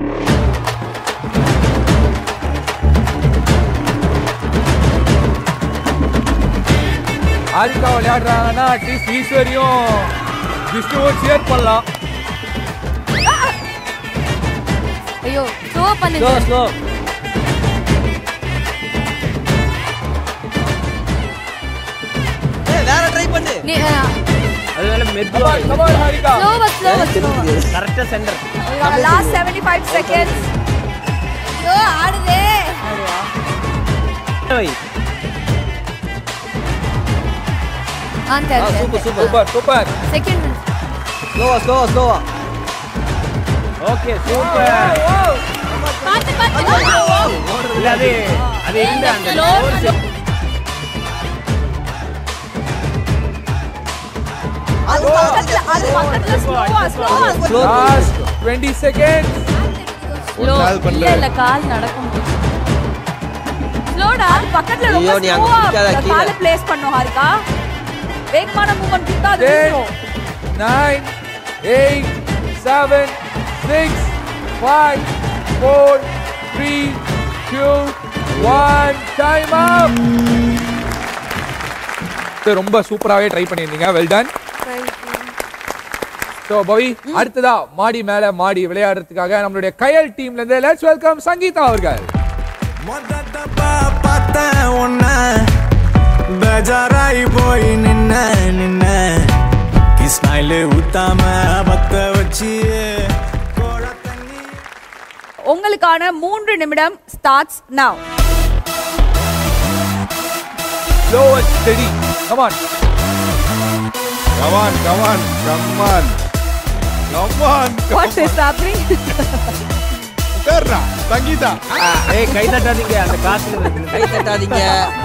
Harika விளையாடுறாங்கன்னா at least ஈஸ்வரியும் விஷ்ணுவும் சேர் பண்ணலாம் ஐயோ ஸ்லோ பண்ணுங்க ஸ்லோ ஸ்லோ ஏய் வேற ட்ரை பண்ணு நீ அது வேலை மெதுவா கமான் ஹாரிகா ஸ்லோவா ஸ்லோவா ஸ்லோவா கரெக்டா சென்டர் லாஸ்ட் 75 செகண்ட்ஸ் ஐயோ ஆடுதே அந்த super super super super second ஸ்லோவா ஸ்லோவா ஸ்லோவா ஓகே சூப்பர் பாத்து பாத்து இல்ல அது அது இருந்த அந்த Slow. அது பக்கத்துல அது பக்கத்துல ஸ்லோவா ஸ்லோவா ஸ்லோ லாஸ்ட் 20 செகண்ட்ஸ் ஸ்லோ இல்ல இல்ல கால் நடக்கும் ஸ்லோடா அது பக்கத்துல ரொம்ப ஐயோ, நீ அங்க ஸ்லோவா பிடிக்காத, கீழே. கால பிளேஸ் பண்ணும் ஹாரிகா வேகமான மூவ்மெண்ட் கொடுத்தா அது 10 விழுந்துரும். 9 8 7 6 5 4 3 2 1 டைம் அப் ரொம்ப சூப்பராகவே ட்ரை பண்ணியிருந்தீங்க வெல் டன் ஸோ பவி அடுத்ததா மாடி மேல மாடி விளையாடுறதுக்காக நம்மளுடைய கயல் டீம்ல இருந்து லெட்ஸ் வெல்கம் சங்கீதா அவர்கள் மொத தப்பா பார்த்தேன் உன்னை பேஜாராயி போய் நின்ன நின்ன கிஸ்மாயிலு ஊத்தாம பத்த வச்சு கோழ தண்ணி உங்களுக்கான மூன்று நிமிடம் starts now slow and steady come on Come on, come on, come on. Come on, come what is happening உட்கார்றா சங்கீதா ஏய் கை தட்டாதீங்க அந்த காத்துல இருக்கு கை தட்டாதீங்க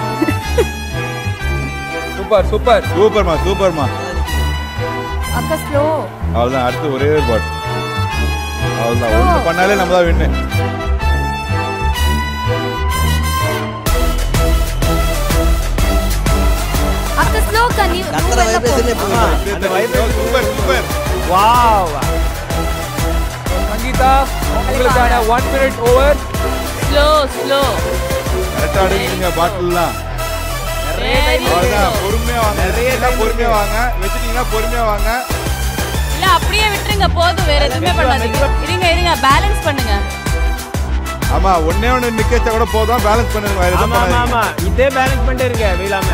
சூப்பர் சூப்பர் சூப்பர்மா சூப்பர்மா அக்கா ஸ்லோ அவ்வளவுதான் அடுத்து ஒரே ஒரு பாட் அவ்வளவுதான் ஒண்ணு பண்ணாலே நம்ம தான் வின்னு அக்கா ஸ்லோ கனி கத்துற வைப்ரேஷன்ல போகுது அந்த vibration super super wow Sangeetha உங்களுக்கான one minute over slow slow கரெக்டா அடிக்கிறீங்க பாட்டில்லாம் அவ்வளவுதான் பொறுமையா வாங்க நிறைய எல்லாம் time பொறுமையா வாங்க வச்சுட்டீங்கன்னா பொறுமையா வாங்க இல்ல அப்படியே விட்டுருங்க போதும் வேற எதுவுமே பண்ணாதீங்க இருங்க இருங்க பேலன்ஸ் பண்ணுங்க ஆமா ஒண்ணே ஒண்ணு நிக்க வச்சா கூட போதும் பேலன்ஸ் பண்ணுங்க வேற எதுவும் ஆமா ஆமா பண்ணாதீங்க. ஆமா இதே பேலன்ஸ் பண்ணிட்டே இருங்க வீழாம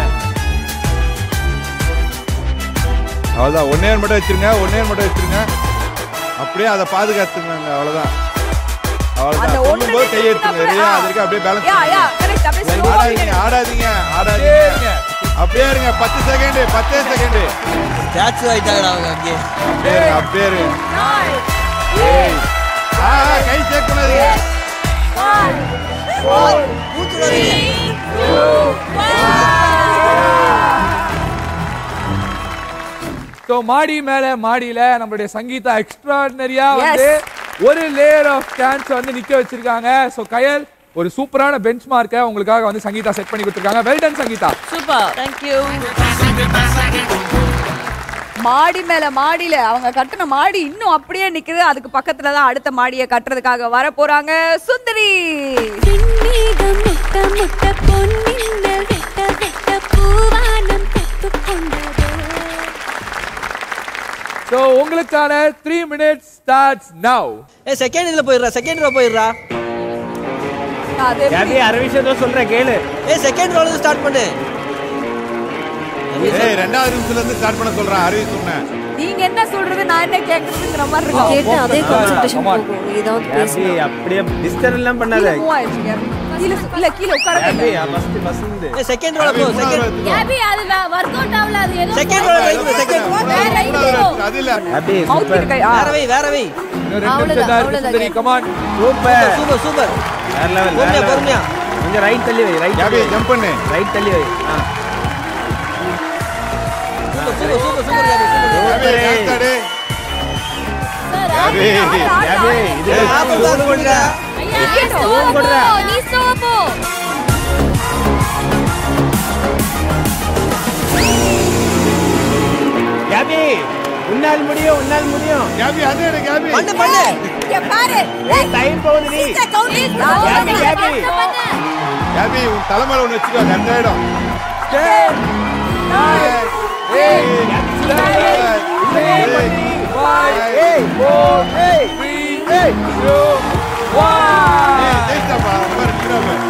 அவ்வளவுதான் ஒன்னே ஒன்று மட்டும் வச்சிருங்க ஒன்னே ஒன்று மட்டும் வச்சிருங்க அப்படியே அதை பாதுகாத்துங்க அவ்வளவுதான் அந்த அவ்வளவுதான் ஒன்று போது கை எடுத்துங்க சரியா அது வரைக்கும் அப்படியே பேலன்ஸ் யா யா கரெக்ட் அப்படியே ஸ்லோவா ஆடாதீங்க ஆடாதீங்க ஆடாதீங்க அப்படியே இருங்க பத்து செகண்ட் பத்தே செகண்ட் ஸ்டாச்சு ஆயிட்டாங்கடா அவங்க அங்கே அப்படியே இருங்க அப்படியே இருங்க ஏய். ஆ, ஆ, கை சேர்க்கணும் மூச்சு வரீங்க ஸோ மாடி மேல மாடியில நம்மளுடைய சங்கீதா எக்ஸ்ட்ராடினரியா Yes. வந்து ஒரு லேயர் ஆஃப் டான்ஸ் வந்து நிக்க வச்சிருக்காங்க ஸோ கயல் ஒரு சூப்பரான பெஞ்ச் மார்க்கை உங்களுக்காக வந்து சங்கீதா செட் பண்ணி கொடுத்துருக்காங்க well done Sangeetha super thank you மாடி மேல மாடியில அவங்க கட்டின மாடி இன்னும் அப்படியே நிக்குது அதுக்கு பக்கத்துல தான் அடுத்த மாடியை கட்டுறதுக்காக வர போறாங்க சுந்தரி விண்ணீகம் முட்ட முட்ட பொன்னின்ன வெட்ட வெட்ட பூவானம் பெத்து கொண்டது ஸோ உங்களுக்கான த்ரீ மினிட்ஸ் ஸ்டார்ட்ஸ் நவ் ஏய் செகண்ட் இதுல போயிடுறா செகண்ட் ரோ போயிடுறா அது யாபி அரை விஷயத்தோ சொல்றேன் கேளு ஏய் செகண்ட் ரோல இருந்து ஸ்டார்ட் பண்ணு ஏய் ரெண்டாவது நிமிஷத்துல இருந்து ஸ்டார்ட் பண்ண சொல்றேன் அறிவி சொன்னேன் நீங்க என்ன சொல்றது நான் என்ன கேக்குறதுங்கிற மாதிரி இருக்கும் கேட்டு அதே Come on. கான்சென்ட்ரேஷன் போகும் ஏதாவது யாபி பேசணும் அப்படியே டிஸ்டர்ப் எல்லாம் பண்ணாத கீழே மூவ் ஆயிடுச்சுங்க கீழே சு- இல்ல கீழே உட்கார யாபி ஃபர்ஸ்ட் ஃபர்ஸ்ட் ஏய் செகண்ட் ரோல போ செகண்ட் யாபி அது ஒர்க் அவுட் ஆகல அது ஏதோ செகண்ட் ரோல ட்ரை பண்ணு செகண்ட் அது இல்ல யாபி மவுத் சூப்பர் கிட்ட கை ஆ. வேற வை வேற வை இன்னும் ரெண்டு அவ்வளவுதான், நிமிஷம் தான் இருக்கு அவ்வளவுதான். Sundari come on super super super வேற லெவல் வேற பொறுமையா level. பொறுமையா கொஞ்சம் ரைட் தள்ளி வை ரைட் யாபி ஜம்ப் பண்ணு ரைட் தள்ளி வை ஆ சூப்பர் சூப்பர் சூப்பர் யாபி சூப்பர் யாபி dance ஆடு. யாபி யாபி இது ஏய், ஆப்பு தான் போடுறா நீ ஸ்லோவா போ நீ ஸ்லோவா போ யாபி உன்னால் முடியும் உன்னால் முடியும் யாபி அது எடு யாபி பண்ணு பண்ணு இங்க பாரு ஏய் டைம் போகுது நீ சீக்கிரம் கவுண்ட் கேபி கேபி கேபி உன் தலைமையில ஒண்ணு வச்சுக்கோ கண்டாயிடும் Five, four, three, two, one. ஜெயிச்சாப்பா பாரு நீடாம